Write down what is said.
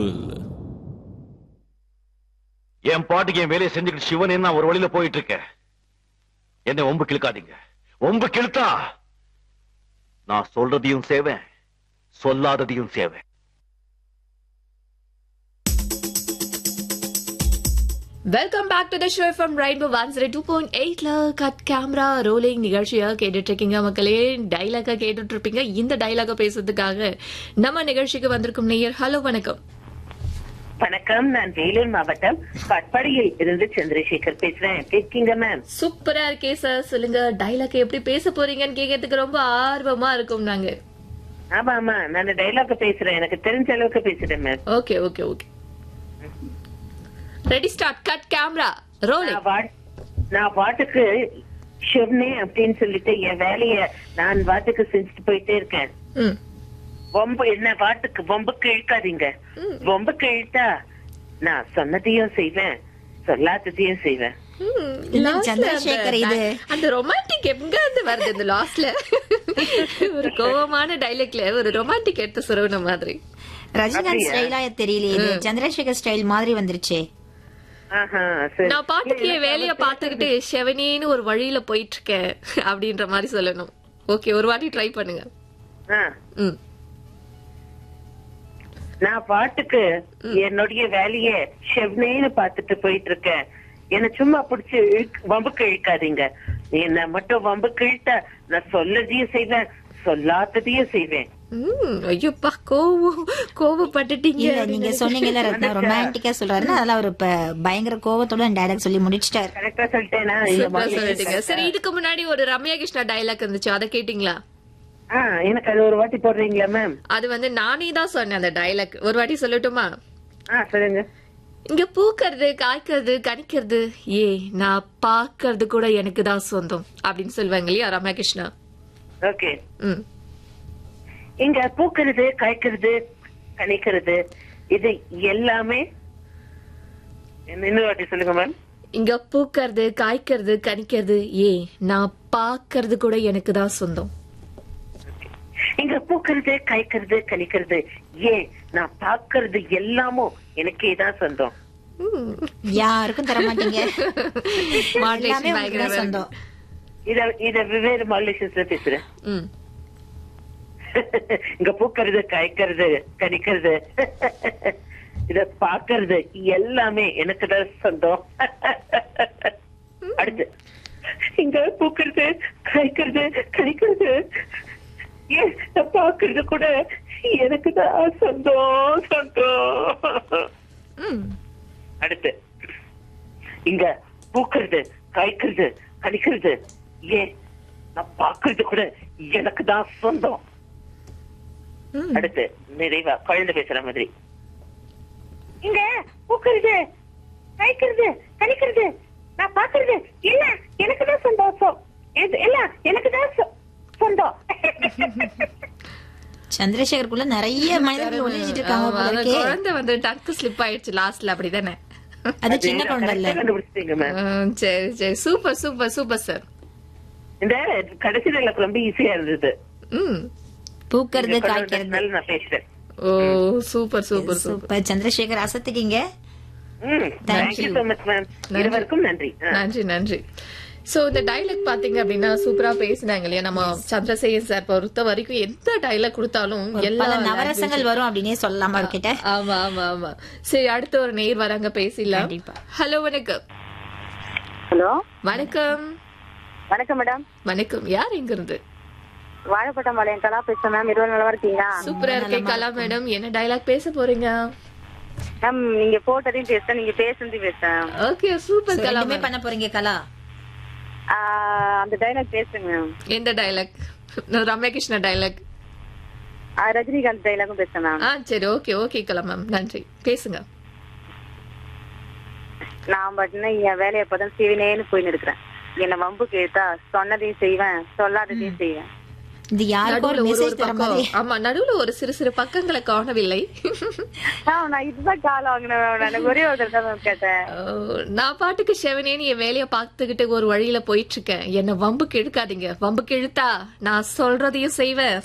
என் பாட்டுக்கு என் வேலையை செஞ்சுக்கிட்டு சிவன் நான் ஒரு வழியில போயிட்டு இருக்கேன் என்னை ஒம்பு கிழக்காதீங்க ஒம்பு கிழத்தா நான் சொல்றதையும் செய்வேன் சொல்லாததையும் செய்வேன் welcome back to the show from rainbow one zero two point எயிட்ல கட் கேமரா ரோலிங் நிகழ்ச்சியா கேட்டுட்டு இருக்கீங்க மக்களே டைலாக கேட்டுட்டு இருப்பீங்க இந்த டைலாக பேசுறதுக்காக நம்ம நிகழ்ச்சிக்கு வந்திருக்கும் நேயர் ஹலோ வணக்கம் வணக்கம் நான் வேலூர் மாவட்டம் பட்பாடியில் இருந்து சந்திரசேகர் பேசுறேன் எப்படி இருக்கீங்க மேம் சூப்பரா இருக்கே சார் சொல்லுங்க டைலாக் எப்படி பேச போறீங்கன்னு கேட்கறதுக்கு ரொம்ப ஆர்வமா இருக்கும் நாங்க ஆமா ஆமா நான் டைலாக் பேசுறேன் எனக்கு தெரிஞ்ச அளவுக்கு பேசுறேன் ma'am okay okay okay ready start cut camera rolling நான் வாட்- நான் பாட்டுக்கு ஷிவ்னே அப்படின்னு சொல்லிட்டு என் வேலைய நான் பாட்டுக்கு செஞ்சுட்டு போயிட்டே இருக்கேன் ம் பொம்பு என்ன பாட்டுக்கு பொம்புக்கு இழுக்காதீங்க பொம்புக்கு இழுத்தா நான் சொன்னதையும் செய்வேன் சொல்லாததையும் செய்வேன் ம், இல்ல, lastல சந்திரசேகர் அந்த- இது. அந்த ரொமான்டிக் எங்க இருந்து வருது இந்த லாஸ்ட்ல ஒரு கோவமான டைலாக்ல ஒரு ரொமான்டிக் எடுத்து சுரவன மாதிரி ரஜினிகாந்த் அப்படியா? ஸ்டைலா தெரியலையே இது சந்திரசேகர் ஸ்டைல் மாதிரி வந்துருச்சே ஆஹா சரி நான் பாட்டுக்கு என் வேலைய பாத்துக்கிட்டு செவனேன்னு ஒரு வழியில போயிட்டு இருக்கேன் அப்படின்ற மாதிரி சொல்லணும் ஓகே ஒரு வாட்டி ட்ரை பண்ணுங்க ஆ. ம் நான் பாட்டுக்கு என்னுடைய வேலைய ஷெவ்னேன்னு பாத்துட்டு போயிட்டு இருக்கேன் என்ன சும்மா பிடிச்சு இழுக்க- வம்புக்கு இழுக்காதீங்க என்ன மட்டும் வம்புக்கு இழுத்தா நான் சொல்லதையும் செய்வேன் சொல்லாததையும் செய்வேன் ம், ஐயோப்பா கோவம் கோவப்பட்டுட்டீங்க இல்ல நீங்க சொன்னீங்கல்ல ரத்னா ரொமான்டிக்கா சொல்றாருன்னா அதெல்லாம் அவர் இப்ப பயங்கர கோவத்தோட டைலாக் சொல்லி முடிச்சிட்டாரு கரெக்டா சொல்லிட்டேனா இந்த சூப்பரா மாதிரி சொல்லிட்டீங்க சரி இதுக்கு முன்னாடி ஒரு ரம்யா கிருஷ்ணா டைலாக் இருந்துச்சு அதை கேட்டீங்களா ஆ எனக்கு அது ஒரு வாட்டி போடுறீங்களா மேம் அது வந்து நானே தான் சொன்னேன் அந்த டைலாக் ஒரு வாட்டி சொல்லட்டுமா ஆ சொல்லுங்க இங்க பூக்கிறது காய்க்கிறது கனிக்கிறது ஏ நான் பாக்குறது கூட எனக்கு தான் சொந்தம் அப்படின்னு சொல்லுவாங்க இல்லையா ராமகிருஷ்ணா ஓகே ம் இங்க பூக்கிறது காய்க்கிறது கணிக்கிறது இது எல்லாமே என்ன- இன்னொரு வாட்டி சொல்லுங்க மேம் இங்க பூக்கிறது காய்க்கிறது கனிக்கிறது ஏ நான் பாக்குறது கூட எனக்கு தான் சொந்தம் இங்க பூக்கிறது காய்க்கிறது கணிக்கிறது ஏன் நான் பாக்குறது எல்லாமும் எனக்கே தான் சொந்தம் ம். யாருக்கும் தர மாட்டீங்க Modulation எல்லாமே உங்களுக்கு பயங்கரமா தான் சொந்தம் இத இத வெவ்வேறு மாடுலேஷன்ஸ்ல பேசுறேன் ம். இங்க பூக்கிறது காய்க்கிறது கணிக்கிறது இத பாக்குறது எல்லாமே எனக்கு தான் சொந்தம் அடுத்து இங்க பூக்கிறது காய்க்கிறது கணிக்கிறது ஏன் நான் பாக்குறது கூட எனக்கு தான் சொந்தம் சொந்தம் ம். அடுத்து இங்க பூக்கிறது காய்க்கிறது கணிக்கிறது ஏன் நான் பாக்குறது கூட எனக்கு தான் சொந்தம் ம். அடுத்து நிறைவா குழந்தை பேசுற மாதிரி இங்க பூக்கிறது காய்க்கிறது கணிக்கிறது நான் பாக்குறது இல்ல எனக்கு தான் சந்தோஷம் இது- இல்ல எனக்கு தான் சொ- சொந்தம் சந்திரசேகருக்குள்ள நிறைய மனிதர்கள் ஒளிஞ்சிட்டு இருக்காங்க ஆமா, போல அந்த இருக்கே குழந்தை வந்து டக்கு ஸ்லிப் ஆயிடுச்சு லாஸ்ட்ல அப்படிதானே அது சின்ன குழந்தை இல்ல correct ஆ கண்டுபிடிச்சிட்டீங்க மேம் ம், சரி சரி சூப்பர் சூப்பர் சூப்பர் சார் இந்த கடைசி எனக்கு ரொம்ப ஈஸியா இருந்தது ம் பூக்கிறது நீங்க கொண்டு காய்க்கிறது வந்ததுனால நான் பேசுறேன் ஓ super super super super Chandrasekhar அசத்துக்கீங்க ம் Thank thank you you. So much ma'am இருவருக்கும் நன்றி ஆ. நன்றி நன்றி சோ இந்த டைலாக் பாத்தீங்க அப்படின்னா சூப்பரா பேசினாங்க இல்லையா நம்ம சந்திரசேகர் சார் பொறுத்த வரைக்கும் எந்த டைலாக் கொடுத்தாலும் எல்லா பல நவரசங்கள் வரும் அப்படின்னே சொல்லலாமா அவர்கிட்ட ஆமா ஆமா ஆமா சரி அடுத்த ஒரு நேர் வராங்க பேசிடலாம் கண்டிப்பா. ஹலோ வணக்கம் ஹலோ வணக்கம் வணக்கம் மேடம் வணக்கம் யார் எங்க இருந்து வாழைப்பட்டம் பாளையம் கலா பேசுறேன் மேம் இருபது நல்லா இருக்கீங்களா சூப்பரா இருக்கேன் கலா மேடம் என்ன டைலாக் பேச போறீங்க மேம் நீங்க போட்டதையும் பேசுறேன் நீங்க பேசுனதையும் பேசுறேன் ஓகே சூப்பர் So, கலா ரெண்டுமே ma'am. பண்ண போறீங்க கலா ஆஹ், அந்த டைலாக் பேசுங்க மேம் எந்த டைலாக் ரம்யகிருஷ்ண டைலாக் ஆஹ், ரஜினிகாந்த் டைலாக்கும் பேசுறேன் மேம் ஆ சரி ஓகே ஓகே கலா மேம் நன்றி பேசுங்க நான் பாட்டுனா என் வேலையை பார்த்தா சிவனேன்னு போயின்னு இருக்கிறேன் என்ன வம்பு கேட்டா சொன்னதையும் செய்வேன் சொல்லாததையும் செய்வேன் இது யாருக்கும் நடுவுல ஒரு ஒரு ஒரு மெசேஜ் தர மாதிரி பக்கம் ஆமா நடுவுல ஒரு சிறு சிறு பக்கங்களை காணவில்லை ஆஹ், நான் இதுதான் கால் வாங்கினேன் மேம் நான் ஒரே ஒரு தடவை தான் மேம் கேட்டேன் ஓ, நான் பாட்டுக்கு செவனேன்னு என் வேலைய பார்த்துக்கிட்டு ஒரு வழியில போயிட்டு இருக்கேன் என்ன வம்புக்கு இழுக்காதீங்க வம்புக்கு இழுத்தா நான் சொல்றதையும் செய்வேன்